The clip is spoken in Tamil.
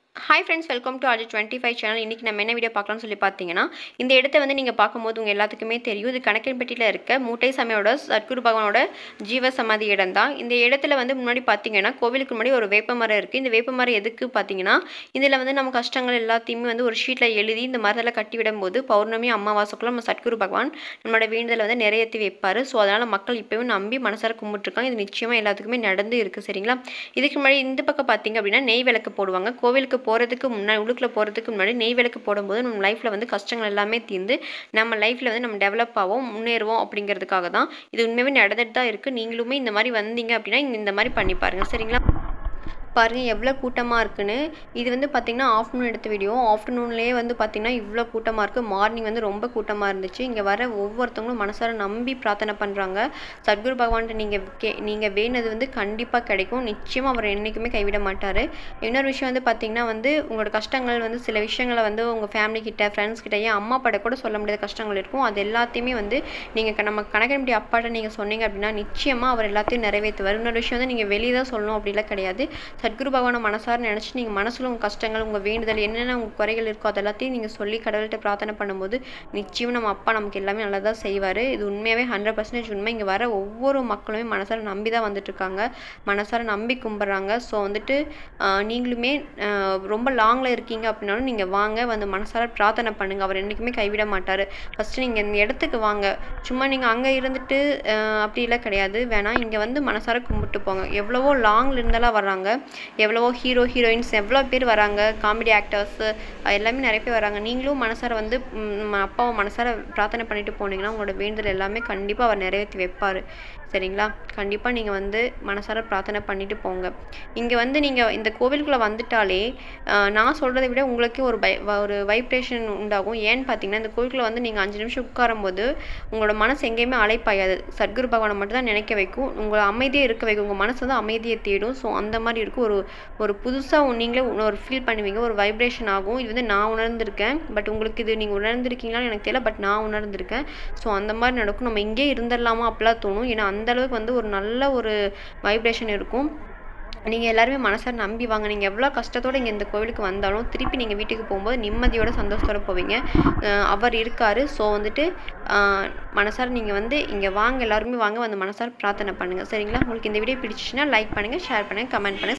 hi friends welcome to Ajay twenty five channel இன்றைக்கி நம்ம என்ன வீடியோ பார்க்கலாம்னு சொல்லி பார்த்தீங்கன்னா இந்த இடத்த வந்து நீங்கள் பார்க்கும்போது உங்கள் எல்லாத்துக்குமே தெரியும் இது கணக்கன்பட்டியில் இருக்க மூட்டை சாமியோட சத்குரு பகவானோட ஜீவ சமாதி இடம் தான் இந்த இடத்துல வந்து முன்னாடி பார்த்தீங்கன்னா கோவிலுக்கு முன்னாடி ஒரு வேப்ப மரம் இருக்குது இந்த வேப்ப மரம் எதுக்கு பார்த்தீங்கன்னா இதில் வந்து நம்ம கஷ்டங்கள் எல்லாத்தையுமே வந்து ஒரு ஷீட்டில் எழுதி இந்த மரத்தில் கட்டி விடும்போது பௌர்ணமி அமாவாசைக்குள்ள நம்ம சத்குரு பகவான் நம்மளோட வேண்டுதலை வந்து நிறைவேற்றி வைப்பார் ஸோ அதனால் மக்கள் இப்போவும் நம்பி மனசார கும்பிட்டுருக்காங்க இது நிச்சயமாக எல்லாத்துக்குமே நடந்து இருக்குது சரிங்களா இதுக்கு முன்னாடி இந்த பக்கம் பார்த்தீங்க அப்படின்னா நெய் விளக்கு போடுவாங்க கோவிலுக்கு போகிறதுக்கு முன்னாடி உள்ளுக்குள்ளே போகிறதுக்கு முன்னாடி நெய் விளக்கு போடும்போது நம்ம லைஃப்பில் வந்து கஷ்டங்கள் எல்லாமே தீர்ந்து நம்ம லைஃப்பில் வந்து நம்ம டெவலப் ஆகும் முன்னேறுவோம் அப்படிங்கிறதுக்காக தான் இது உண்மையாகவே நடந்துட்டு தான் இருக்குது நீங்களுமே இந்த மாதிரி வந்தீங்க அப்படின்னா இந்த- இந்த மாதிரி பண்ணி பாருங்க சரிங்களா பாருங்கள் எவ்வளோ கூட்டமாக இருக்குன்னு இது வந்து பார்த்திங்கன்னா ஆஃப்டர்நூன் எடுத்த வீடியோ ஆஃப்டர்நூன்லேயே வந்து பார்த்திங்கன்னா இவ்வளோ கூட்டமாக இருக்குது மார்னிங் வந்து ரொம்ப கூட்டமாக இருந்துச்சு இங்கே வர ஒவ்வொருத்தவங்களும் மனசார நம்பி பிரார்த்தனை பண்ணுறாங்க சத்குரு பகவான்கிட்ட நீங்கள் கே நீங்கள் வேணுனது வந்து கண்டிப்பாக கிடைக்கும் நிச்சயமாக அவர் என்றைக்குமே கைவிட மாட்டார் இன்னொரு விஷயம் வந்து பார்த்திங்கன்னா வந்து உங்களோட கஷ்டங்கள் வந்து சில விஷயங்களை வந்து உங்கள் ஃபேமிலி கிட்ட ஃப்ரெண்ட்ஸ் கிட்ட ஏன் அம்மா அப்பாட்ட கூட சொல்ல முடியாத கஷ்டங்கள் இருக்கும் அது எல்லாத்தையுமே வந்து நீங்கள் நம்ம கணக்கன்படி அப்பாட்ட நீங்கள் சொன்னீங்க அப்படின்னா நிச்சயமாக அவர் எல்லாத்தையும் நிறைவேற்றுவார் இன்னொரு விஷயம் வந்து நீங்கள் வெளியே தான் சொல்லணும் அப்படிலாம் கிடையாது சத்குரு பகவானை மனசார நினச்சி நீங்கள் மனசில் உங்கள் கஷ்டங்கள் உங்கள் வேண்டுதல் என்னென்ன உங்கள் குறைகள் இருக்கோ அது எல்லாத்தையும் நீங்கள் சொல்லி கடவுள்கிட்ட பிரார்த்தனை பண்ணும்போது நிச்சயம் நம்ம அப்பா நமக்கு எல்லாமே நல்லதாக செய்வார் இது உண்மையாகவே ஹண்ட்ரட் பர்சன்டேஜ் உண்மை இங்கே வர ஒவ்வொரு மக்களுமே மனசார நம்பி தான் வந்துட்டு இருக்காங்க மனசார நம்பி கும்பிட்றாங்க ஸோ வந்துட்டு ஆஹ், நீங்களுமே ஆஹ், ரொம்ப லாங்கில் இருக்கீங்க அப்படின்னாலும் நீங்கள் வாங்க வந்து மனசார பிரார்த்தனை பண்ணுங்கள் அவர் என்றைக்குமே கைவிட மாட்டார் ஃபஸ்ட்டு நீங்கள் இந்த இடத்துக்கு வாங்க சும்மா நீங்கள் அங்கே இருந்துட்டு ஆஹ், அப்படிலாம் கிடையாது வேணாம் இங்கே வந்து மனசார கும்பிட்டு போங்க எவ்வளவோ லாங்கில் இருந்தெல்லாம் வர்றாங்க எவ்வளவோ ஹீரோ ஹீரோயின்ஸ் எவ்வளோ பேர் வராங்க காமெடி ஆக்டர்ஸு எல்லாமே நிறைய பேர் வராங்க நீங்களும் மனசார வந்து ம், நம்ம அப்பாவை மனசார பிரார்த்தனை பண்ணிட்டு போனீங்கன்னா உங்களோட வேண்டுதல் எல்லாமே கண்டிப்பாக அவர் நிறைவேற்றி வைப்பார் சரிங்களா கண்டிப்பாக நீங்கள் வந்து மனசார பிரார்த்தனை பண்ணிட்டு போங்க இங்கே வந்து நீங்கள் இந்த கோவிலுக்குள்ளே வந்துட்டாலே ஆஹ், நான் சொல்கிறத விட உங்களுக்கே ஒரு பை வ- ஒரு வைப்ரேஷன் உண்டாகும் ஏன்னு பார்த்தீங்கன்னா இந்த கோவிலுக்குள்ளே வந்து நீங்கள் அஞ்சு நிமிஷம் உட்காரும்போது உங்களோட மனசு எங்கேயுமே அலைப்பாயாது சத்குரு பகவானை மட்டும் தான் நினைக்க வைக்கும் உங்களை அமைதியாக இருக்க வைக்கும் உங்கள் மனசு வந்து அமைதியை தேடும் ஸோ அந்த மாதிரி இருக்கும் ஒரு ஒரு புதுசாக நீங்களே உண- ஒரு ஃபீல் பண்ணுவீங்க ஒரு வைப்ரேஷன் ஆகும் இது வந்து நான் உணர்ந்திருக்கேன் பட் உங்களுக்கு இது நீங்கள் உணர்ந்திருக்கீங்களான்னு எனக்கு தெரியல பட் நான் உணர்ந்திருக்கேன் ஸோ அந்த மாதிரி நடக்கும் நம்ம இங்கே இருந்துடலாமா அப்படிலாம் தோணும் ஏன்னா அந்த அளவுக்கு வந்து ஒரு நல்ல ஒரு வைப்ரேஷன் இருக்கும் நீங்கள் எல்லாருமே மனசார நம்பி வாங்க நீங்கள் எவ்வளோ கஷ்டத்தோடு இங்கே இந்த கோவிலுக்கு வந்தாலும் திருப்பி நீங்கள் வீட்டுக்கு போகும்போது நிம்மதியோட சந்தோஷத்தோட போவீங்க அஹ் அவர் இருக்கார் ஸோ வந்துட்டு அஹ் மனசார நீங்கள் வந்து இங்கே வாங்க எல்லாருமே வாங்க வந்து மனசார பிரார்த்தனை பண்ணுங்கள் சரிங்களா உங்களுக்கு இந்த வீடியோ பிடிச்சிச்சுன்னா லைக் பண்ணுங்கள் ஷேர் பண்ணுங்கள் கமெண்ட் பண்ணுங்கள்